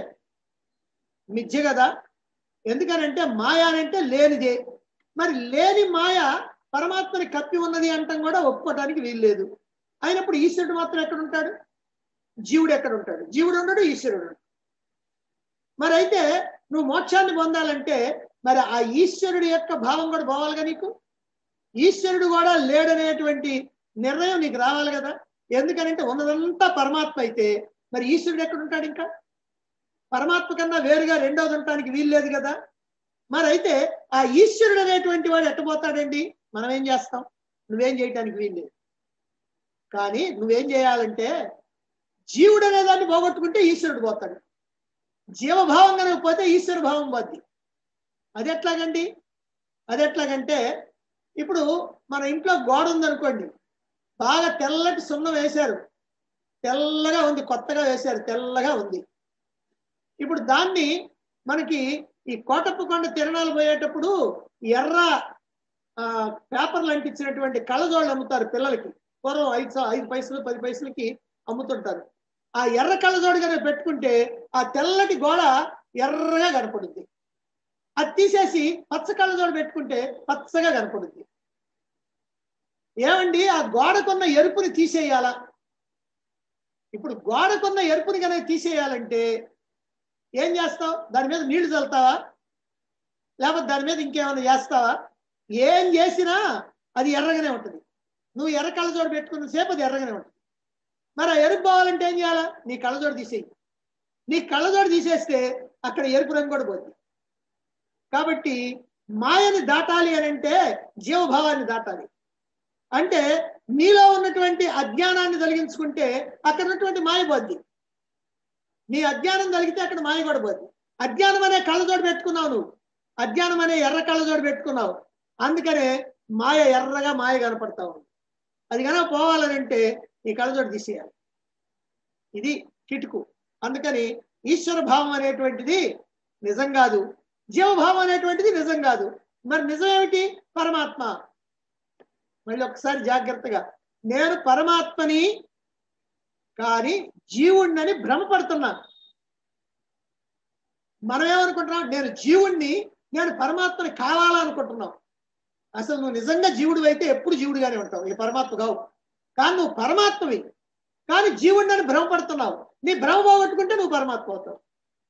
మిథ్య కదా ఎందుకనంటే మాయ అంటే లేనిదే మరి లేని మాయ పరమాత్మని కప్పి ఉన్నది అంటాం కూడా ఒప్పుకోవటానికి వీల్లేదు అయినప్పుడు ఈశ్వరుడు మాత్రం ఎక్కడ ఉంటాడు జీవుడు ఎక్కడ ఉంటాడు జీవుడు ఉండడు ఈశ్వరుడు ఉండడు. మరి అయితే నువ్వు మోక్షాన్ని పొందాలంటే మరి ఆ ఈశ్వరుడు యొక్క భావం కూడా పోవాలిగా నీకు ఈశ్వరుడు కూడా లేడనేటువంటి నిర్ణయం నీకు రావాలి కదా ఎందుకనంటే ఉన్నదంతా పరమాత్మ అయితే మరి ఈశ్వరుడు ఎక్కడ ఉంటాడు ఇంకా పరమాత్మ కన్నా వేరుగా రెండోది ఉండటానికి వీలు లేదు కదా మరి అయితే ఆ ఈశ్వరుడు అనేటువంటి వాడు ఎట్టబోతాడండి మనం ఏం చేస్తాం నువ్వేం చేయటానికి వీలు లేదు కానీ నువ్వేం చేయాలంటే జీవుడు అనే దాన్ని పోగొట్టుకుంటే ఈశ్వరుడు పోతాడు జీవభావం కనుక పోతే ఈశ్వర భావం పోద్ది అది ఎట్లాగండి అది ఎట్లాగంటే ఇప్పుడు మన ఇంట్లో గోడ ఉందనుకోండి బాగా తెల్లటి సున్నం వేశారు తెల్లగా ఉంది కొత్తగా వేశారు తెల్లగా ఉంది ఇప్పుడు దాన్ని మనకి ఈ కోటప్ప కొండ తిరణాలు పోయేటప్పుడు ఎర్ర ఆ, పేపర్లు అంటించినటువంటి కళ్ళజోళ్ళు అమ్ముతారు పిల్లలకి పూర్వం ఐదు సా- ఐదు పైసలు పది పైసలకి అమ్ముతుంటారు ఆ ఎర్ర కళ్ళజోడు కనుక పెట్టుకుంటే ఆ తెల్లటి గోడ ఎర్రగా కనపడుద్ది అది తీసేసి పచ్చ కళ్ళజోడు పెట్టుకుంటే పచ్చగా కనపడుద్ది ఏమండి ఆ గోడకున్న ఎరుపుని తీసేయాలా ఇప్పుడు గోడకున్న ఎరుపుని కనుక తీసేయాలంటే ఏం చేస్తావు దాని మీద నీళ్లు చల్లుతావా లేకపోతే దాని మీద ఇంకేమైనా చేస్తావా ఏం చేసినా అది ఎర్రగానే ఉంటుంది నువ్వు ఎర్ర కళ్ళజోడు పెట్టుకున్న సేపు అది ఎర్రగానే ఉంటుంది మరి ఆ ఎరుపు పోవాలంటే ఏం చేయాలా నీ కళ్ళజోడు తీసేయి నీ కళ్ళజోడు తీసేస్తే అక్కడ ఎరుపు రంగు కూడా పోద్ది కాబట్టి మాయని దాటాలి అని అంటే జీవభావాన్ని దాటాలి అంటే నీలో ఉన్నటువంటి అజ్ఞానాన్ని తొలగించుకుంటే అక్కడ ఉన్నటువంటి మాయ పోద్ది నీ అజ్ఞానం కలిగితే అక్కడ మాయ కూడా పోద్ది అజ్ఞానం అనే కళ్ళజోడు పెట్టుకున్నావు నువ్వు అజ్ఞానం అనే ఎర్ర కళ్ళజోడు పెట్టుకున్నావు అందుకనే మాయ ఎర్రగా మాయ కనపడతావు అది కనుక పోవాలనంటే నీ కళ్ళజోడు తీసేయాలి ఇది కిటుకు అందుకని ఈశ్వర భావం అనేటువంటిది నిజం కాదు జీవభావం అనేటువంటిది నిజం కాదు మరి నిజం ఏమిటి పరమాత్మ మళ్ళీ ఒకసారి జాగ్రత్తగా నేను పరమాత్మని కానీ జీవుణ్ణని భ్రమపడుతున్నాను మనం ఏమనుకుంటున్నాం నేను జీవుణ్ణి నేను పరమాత్మని కావాలనుకుంటున్నాం అసలు నువ్వు నిజంగా జీవుడు అయితే ఎప్పుడు జీవుడుగానే ఉంటావు ఈ పరమాత్మ కావు కానీ నువ్వు పరమాత్మవి కానీ జీవుడిని భ్రమపడుతున్నావు నీ భ్రమ పోగొట్టుకుంటే నువ్వు పరమాత్మ అవుతావు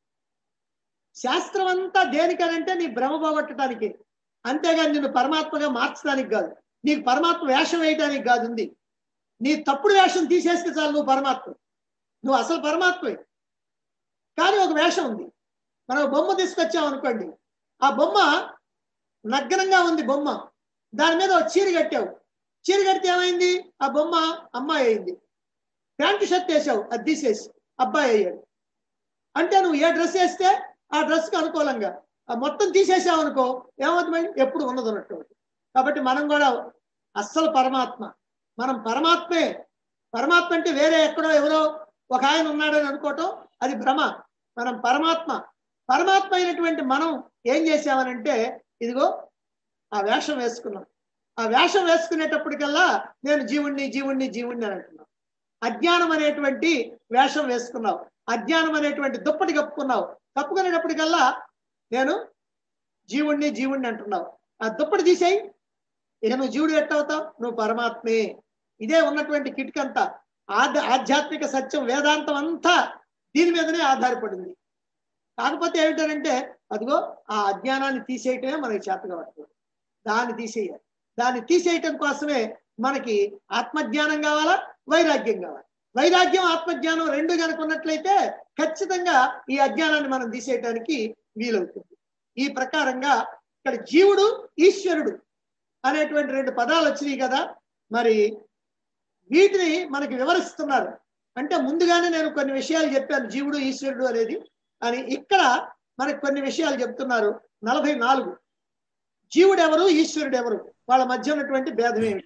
శాస్త్రం అంతా దేనికనంటే నీ భ్రమ పోగొట్టడానికి అంతేగాని నిన్ను పరమాత్మగా మార్చడానికి కాదు నీకు పరమాత్మ వేషం వేయడానికి కాదు ఉంది నీ తప్పుడు వేషం తీసేస్తే చాలు నువ్వు పరమాత్మ నువ్వు అసలు పరమాత్మే కానీ ఒక వేషం ఉంది మనం ఒక బొమ్మ తీసుకొచ్చాం అనుకోండి ఆ బొమ్మ నగ్నంగా ఉంది బొమ్మ దాని మీద ఒక చీర కట్టావు చీర కడితే ఏమైంది ఆ బొమ్మ అమ్మాయి అయింది ప్యాంటు షర్ట్ వేసావు అది తీసేసి అబ్బాయి అయ్యాడు అంటే నువ్వు ఏ డ్రెస్ వేస్తే ఆ డ్రెస్కి అనుకూలంగా ఆ మొత్తం తీసేసావు అనుకో ఏమవుతుంది ఎప్పుడు ఉన్నది ఉన్నట్టు అవుతుంది. కాబట్టి మనం కూడా అస్సలు పరమాత్మ మనం పరమాత్మే పరమాత్మ అంటే వేరే ఎక్కడో ఎవరో ఒక ఆయన ఉన్నాడని అనుకోవటం అది భ్రమ మనం పరమాత్మ పరమాత్మ అయినటువంటి మనం ఏం చేసామనంటే ఇదిగో ఆ వేషం వేసుకున్నాం ఆ వేషం వేసుకునేటప్పటికల్లా నేను జీవుణ్ణి జీవుణ్ణి జీవుణ్ణి అని అంటున్నావు అజ్ఞానం అనేటువంటి వేషం వేసుకున్నావు అజ్ఞానం అనేటువంటి దుప్పటి కప్పుకున్నావు కప్పుకునేటప్పటికల్లా నేను జీవుణ్ణి జీవుణ్ణి అంటున్నావు ఆ దుప్పటి తీసేయి ఇక నువ్వు జీవుడు ఎట్టవుతావు నువ్వు పరమాత్మే ఇదే ఉన్నటువంటి కిటికంతా ఆధ్య ఆధ్యాత్మిక సత్యం వేదాంతం అంతా దీని మీదనే ఆధారపడింది కాకపోతే ఏమిటంటే అదిగో ఆ అజ్ఞానాన్ని తీసేయటమే మనకి చేత కావట్లేదు దాన్ని తీసేయాలి దాన్ని తీసేయటం కోసమే మనకి ఆత్మజ్ఞానం కావాలా వైరాగ్యం కావాలి వైరాగ్యం ఆత్మజ్ఞానం రెండు కనుక ఉన్నట్లయితే ఖచ్చితంగా ఈ అజ్ఞానాన్ని మనం తీసేయటానికి వీలవుతుంది ఈ ప్రకారంగా ఇక్కడ జీవుడు ఈశ్వరుడు అనేటువంటి రెండు పదాలు వచ్చినాయి కదా మరి వీటిని మనకి వివరిస్తున్నారు అంటే ముందుగానే నేను కొన్ని విషయాలు చెప్పాను జీవుడు ఈశ్వరుడు అనేది అని ఇక్కడ మనకి కొన్ని విషయాలు చెప్తున్నారు నలభై నాలుగు జీవుడు ఎవరు ఈశ్వరుడు ఎవరు వాళ్ళ మధ్య ఉన్నటువంటి భేదం ఏమిటి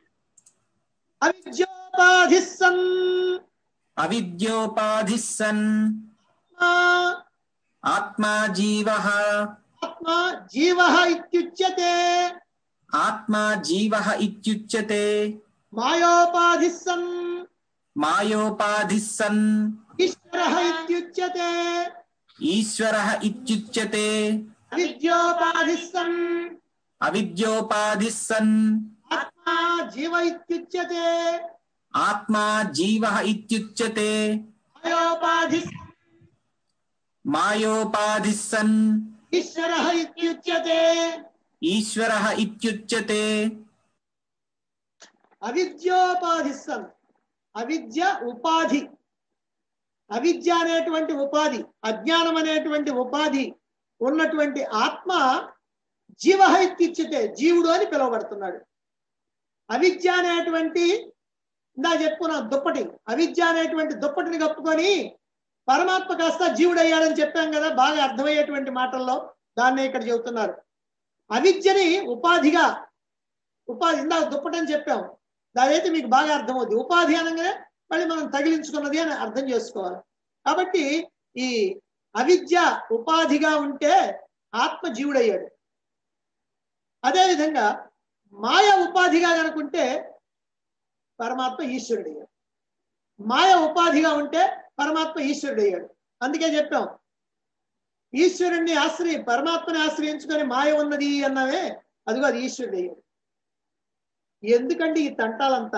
అవిద్యోపాధి సన్ అవిద్యోపాధి సన్ ఆత్మా జీవ ఆత్మ జీవ ఇత్యుచ్యతే ఆత్మా జీవ ఇత్యుచ్యతే మాయోపాధి సన్ మాయోపాధి సన్ ఈశ్వర ఇత్యుచ్యతే ఈశ్వర ఇత్యుచ్యతే అవిద్యోపాధి సన్ అవిద్యోపాధి సన్ ఆత్మ జీవ ఇత్యుచ్యతే ఆత్మా జీవ ఇత్యుచ్యతే మాయోపాధి మాయోపాధి సన్ ఈశ్వర ఇత్యుచ్యతే ఈశ్వర ఇత్యుచ్యతే అవిద్యోపాధి సన్ అవిద్య ఉపాధి అవిద్య అనేటువంటి ఉపాధి అజ్ఞానం అనేటువంటి ఉపాధి ఉన్నటువంటి ఆత్మ జీవహైత్యుచ్యతే జీవుడు అని పిలువబడుతున్నాడు అవిద్య అనేటువంటి ఇందా చెప్పుకున్న దుప్పటి అవిద్య అనేటువంటి దుప్పటిని కప్పుకొని పరమాత్మ కాస్త జీవుడయ్యాడని చెప్పాం కదా బాగా అర్థమయ్యేటువంటి మాటల్లో దాన్నే ఇక్కడ చెబుతున్నారు అవిద్యని ఉపాధిగా ఉపాధి ఇందాక దుప్పటని చెప్పాం దాదైతే మీకు బాగా అర్థమవుతుంది ఉపాధి అనగానే మళ్ళీ మనం తగిలించుకున్నది అని అర్థం చేసుకోవాలి కాబట్టి ఈ అవిద్య ఉపాధిగా ఉంటే ఆత్మ జీవుడయ్యాడు అదేవిధంగా మాయ ఉపాధిగా కనుకుంటే పరమాత్మ ఈశ్వరుడయ్యాడు మాయ ఉపాధిగా ఉంటే పరమాత్మ ఈశ్వరుడయ్యాడు అందుకే చెప్పాం ఈశ్వరుణ్ణి ఆశ్రయి పరమాత్మని ఆశ్రయించుకొని మాయ ఉన్నది అన్నవే అదిగో అది ఈశ్వరుడయ్యాడు ఎందుకండి ఈ తంటాలంతా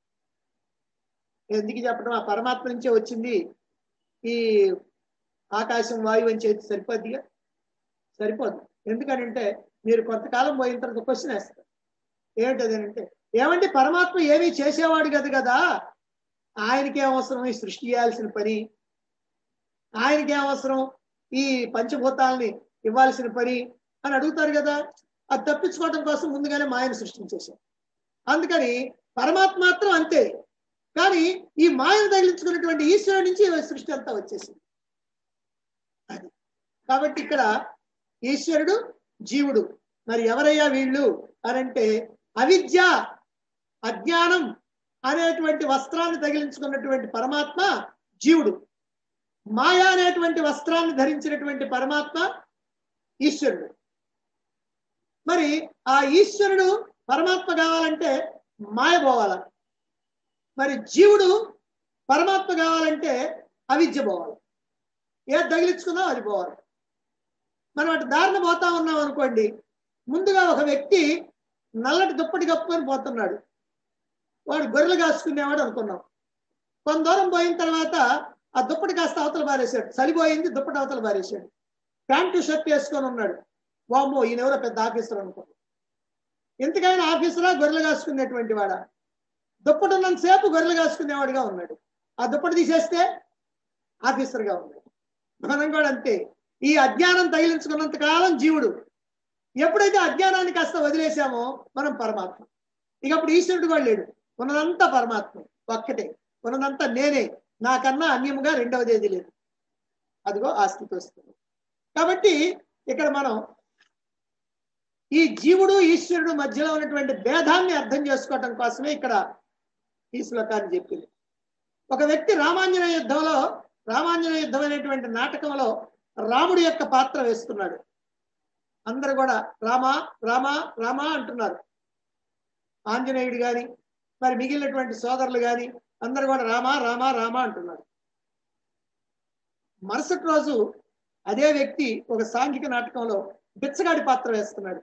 ఎందుకు చెప్పడం ఆ పరమాత్మ నుంచే వచ్చింది ఈ ఆకాశం వాయువు అని చేతి సరిపోద్దిగా సరిపోదు ఎందుకనంటే మీరు కొంతకాలం పోయిన తర్వాత క్వశ్చన్ వేస్తారు ఏమిటది అంటే ఏమంటే పరమాత్మ ఏమీ చేసేవాడు కదా కదా ఆయనకి అవసరం ఈ సృష్టి చేయాల్సిన పని ఆయనకి అవసరం ఈ పంచభూతాలని ఇవ్వాల్సిన పని అని అడుగుతారు కదా అది తప్పించుకోవడం కోసం ముందుగానే మాయను సృష్టించేశారు అందుకని పరమాత్మ మాత్రం అంతే కానీ ఈ మాయను తగిలించుకున్నటువంటి ఈశ్వరుడి నుంచి ఈ సృష్టి అంతా వచ్చేసింది అది కాబట్టి ఇక్కడ ఈశ్వరుడు జీవుడు మరి ఎవరయ్యా వీళ్ళు అనంటే అవిద్య అజ్ఞానం అనేటువంటి వస్త్రాన్ని తగిలించుకున్నటువంటి పరమాత్మ జీవుడు మాయ అనేటువంటి వస్త్రాన్ని ధరించినటువంటి పరమాత్మ ఈశ్వరుడు మరి ఆ ఈశ్వరుడు పరమాత్మ కావాలంటే మాయ పోవాల మరి జీవుడు పరమాత్మ కావాలంటే అవిద్య పోవాలి ఏది తగిలించుకున్నా అది పోవాలి మనం అటు దారిన పోతా ఉన్నాం అనుకోండి ముందుగా ఒక వ్యక్తి నల్లటి దుప్పటి కప్పుకొని పోతున్నాడు వాడు గొర్రెలు కాసుకునేవాడు అనుకున్నాం కొంత దూరం పోయిన తర్వాత ఆ దుప్పటి కాస్త అవతల పారేశాడు చలిపోయింది దుప్పటి అవతల పారేశాడు ప్యాంటు షర్ట్ వేసుకొని ఉన్నాడు వామ్మో ఈయన ఎవరో పెద్ద ఆఫీసర్ అనుకున్నాం ఎంతకైనా ఆఫీసరా గొర్రెలు కాసుకునేటువంటి వాడా దుప్పటి ఉన్నంతసేపు గొర్రెలు కాసుకునేవాడుగా ఉన్నాడు ఆ దుప్పటి తీసేస్తే ఆఫీసర్గా ఉన్నాడు మనం కూడా అంతే ఈ అజ్ఞానం తగిలించుకున్నంత కాలం జీవుడు ఎప్పుడైతే అజ్ఞానాన్ని కాస్త వదిలేసామో మనం పరమాత్మ ఇక అప్పుడు ఈశ్వరుడు కూడా లేడు ఉన్నదంతా పరమాత్మ ఒక్కటే ఉన్నదంతా నేనే నాకన్నా అన్యముగా రెండవది ఏది లేదు అదిగో ఆ స్థితి వస్తుంది కాబట్టి ఇక్కడ మనం ఈ జీవుడు ఈశ్వరుడు మధ్యలో ఉన్నటువంటి భేదాన్ని అర్థం చేసుకోవటం కోసమే ఇక్కడ ఈ శ్లోకాన్ని చెప్పింది ఒక వ్యక్తి రామాంజనేయ యుద్ధంలో రామాంజనేయ యుద్ధం అనేటువంటి నాటకంలో రాముడి యొక్క పాత్ర వేస్తున్నాడు అందరు కూడా రామా రామా రామా అంటున్నారు ఆంజనేయుడు గాని మరి మిగిలినటువంటి సోదరులు గాని అందరు కూడా రామా రామా రామా అంటున్నారు మరుసటి రోజు అదే వ్యక్తి ఒక సాంఘిక నాటకంలో బిచ్చగాడి పాత్ర వేస్తున్నాడు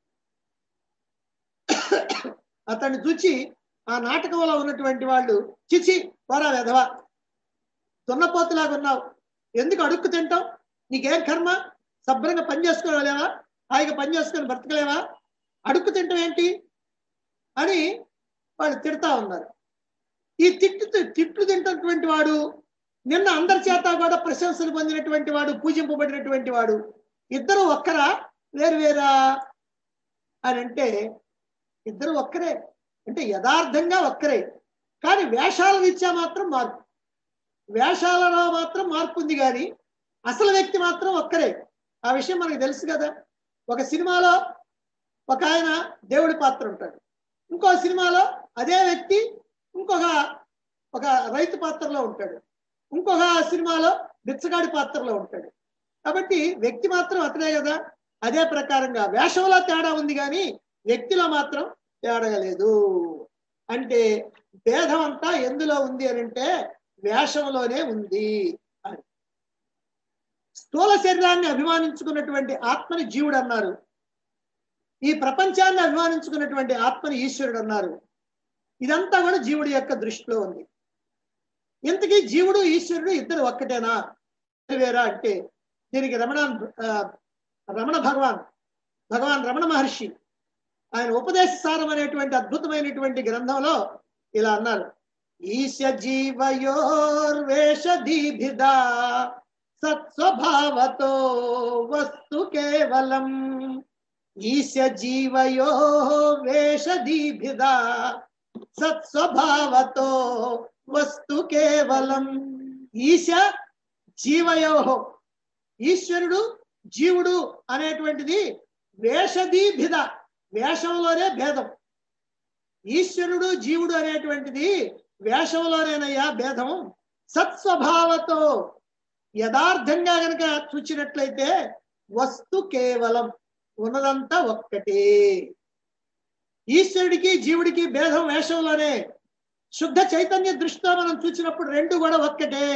అతన్ని చూచి ఆ నాటకంలో ఉన్నటువంటి వాళ్ళు చిచి పోరా వెధవ దున్నపోతులాగా ఉన్నావు ఎందుకు అడుక్కు తింటావు నీకేం కర్మ శుభ్రంగా పని చేసుకోలేవా హాయిగా పని చేసుకొని బ్రతకలేవా అడుక్కు తింటాం ఏంటి అని వాళ్ళు తిడతా ఉన్నారు ఈ తిట్టు తిట్లు తింటున్నటువంటి వాడు నిన్న అందరి చేత కూడా ప్రశంసలు పొందినటువంటి వాడు పూజింపబడినటువంటి వాడు ఇద్దరు ఒక్కరా వేరు వేరా అని అంటే ఇద్దరు ఒక్కరే అంటే యథార్థంగా ఒక్కరే కానీ వేషాల రీత్యా మాత్రం మార్పు వేషాలలో మాత్రం మార్పు ఉంది కానీ అసలు వ్యక్తి మాత్రం ఒక్కరే ఆ విషయం మనకు తెలుసు కదా ఒక సినిమాలో ఒక ఆయన దేవుడి పాత్ర ఉంటాడు ఇంకో సినిమాలో అదే వ్యక్తి ఇంకొక ఒక రైతు పాత్రలో ఉంటాడు ఇంకొక సినిమాలో బిచ్చగాడి పాత్రలో ఉంటాడు కాబట్టి వ్యక్తి మాత్రం అతనే కదా అదే ప్రకారంగా వేషంలో తేడా ఉంది కానీ వ్యక్తిలో మాత్రం తేడా లేదు అంటే భేదం అంతా ఎందులో ఉంది అని అంటే వేషంలోనే ఉంది అని స్థూల శరీరాన్ని అభిమానించుకున్నటువంటి ఆత్మని జీవుడు అన్నారు ఈ ప్రపంచాన్ని అభిమానించుకున్నటువంటి ఆత్మని ఈశ్వరుడు అన్నారు ఇదంతా కూడా జీవుడి యొక్క దృష్టిలో ఉంది ఇంతకీ జీవుడు ఈశ్వరుడు ఇద్దరు ఒక్కటేనా వేరా అంటే దీనికి రమణ ఆ, రమణ భగవాన్ భగవాన్ రమణ మహర్షి ఆయన ఉపదేశ సారం అనేటువంటి అద్భుతమైనటువంటి గ్రంథంలో ఇలా అన్నారు ఈశ జీవయోర్వేషదీభిదా సత్స్వభావతో వస్తు కేవలం ఈశ జీవయో వేషదీభిదా సత్స్వభావతో వస్తు కేవలం ఈశ జీవయో ఈశ్వరుడు జీవుడు అనేటువంటిది వేషదీభిద వేషంలోనే భేదం ఈశ్వరుడు జీవుడు అనేటువంటిది వేషంలోనేనయ్యా భేదం సత్స్వభావతో యథార్థంగా గనక చూచినట్లయితే వస్తు కేవలం ఉన్నదంతా ఒక్కటే ఈశ్వరుడికి జీవుడికి భేదం వేషంలోనే శుద్ధ చైతన్య దృష్టితో మనం చూసినప్పుడు రెండు కూడా ఒక్కటే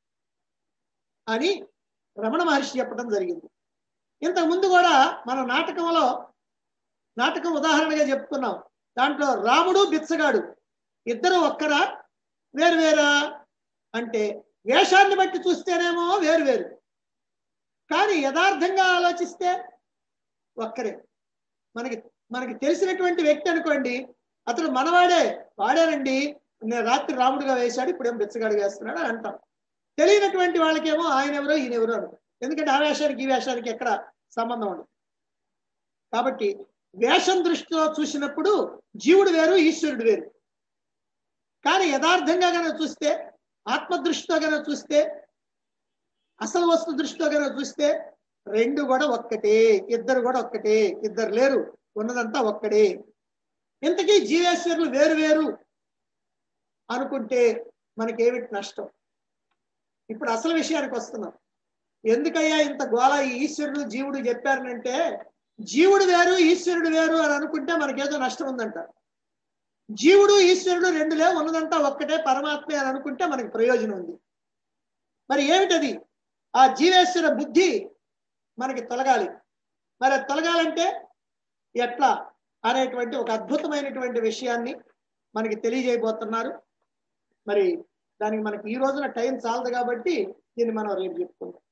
అని రమణ మహర్షి చెప్పడం జరిగింది ఇంతకు ముందు కూడా మన నాటకంలో నాటకం ఉదాహరణగా చెప్పుకున్నాం దాంట్లో రాముడు బిచ్చగాడు ఇద్దరు ఒక్కరా వేరు వేరా అంటే వేషాన్ని బట్టి చూస్తేనేమో వేరు వేరు కానీ యథార్థంగా ఆలోచిస్తే ఒక్కరే మనకి మనకి తెలిసినటువంటి వ్యక్తి అనుకోండి అతడు మనవాడే వాడేనండి నేను రాత్రి రాముడిగా వేశాడు ఇప్పుడేం బిచ్చగాడు వేస్తున్నాడు అని అంటాం తెలియనటువంటి వాళ్ళకేమో ఆయన ఎవరో ఈయన ఎవరో అనుకో ఎందుకంటే ఆ వేషానికి ఈ వేషానికి ఎక్కడ సంబంధం ఉండదు కాబట్టి వేషం దృష్టిలో చూసినప్పుడు జీవుడు వేరు ఈశ్వరుడు వేరు కానీ యథార్థంగా కనుక చూస్తే ఆత్మ దృష్టితో కనుక చూస్తే అసలు వస్తు దృష్టితో కనుక చూస్తే రెండు కూడా ఒక్కటే ఇద్దరు కూడా ఒక్కటే ఇద్దరు లేరు ఉన్నదంతా ఒక్కడే ఇంతకీ జీవేశ్వరులు వేరు వేరు అనుకుంటే మనకేమిటి నష్టం ఇప్పుడు అసలు విషయానికి వస్తున్నాం ఎందుకయ్యా ఇంత గోళ ఈ ఈశ్వరుడు జీవుడు చెప్పారనంటే జీవుడు వేరు ఈశ్వరుడు వేరు అని అనుకుంటే మనకేదో నష్టం ఉందంట జీవుడు ఈశ్వరుడు రెండు లేవు ఉన్నదంతా ఒక్కటే పరమాత్మే అని అనుకుంటే మనకి ప్రయోజనం ఉంది మరి ఏమిటది ఆ జీవేశ్వర బుద్ధి మనకి తొలగాలి మరి అది తొలగాలంటే ఎట్లా అనేటువంటి ఒక అద్భుతమైనటువంటి విషయాన్ని మనకి తెలియజేయబోతున్నారు మరి దానికి మనకి ఈ రోజున టైం చాలదు కాబట్టి దీన్ని మనం రేపు చెప్పుకుందాం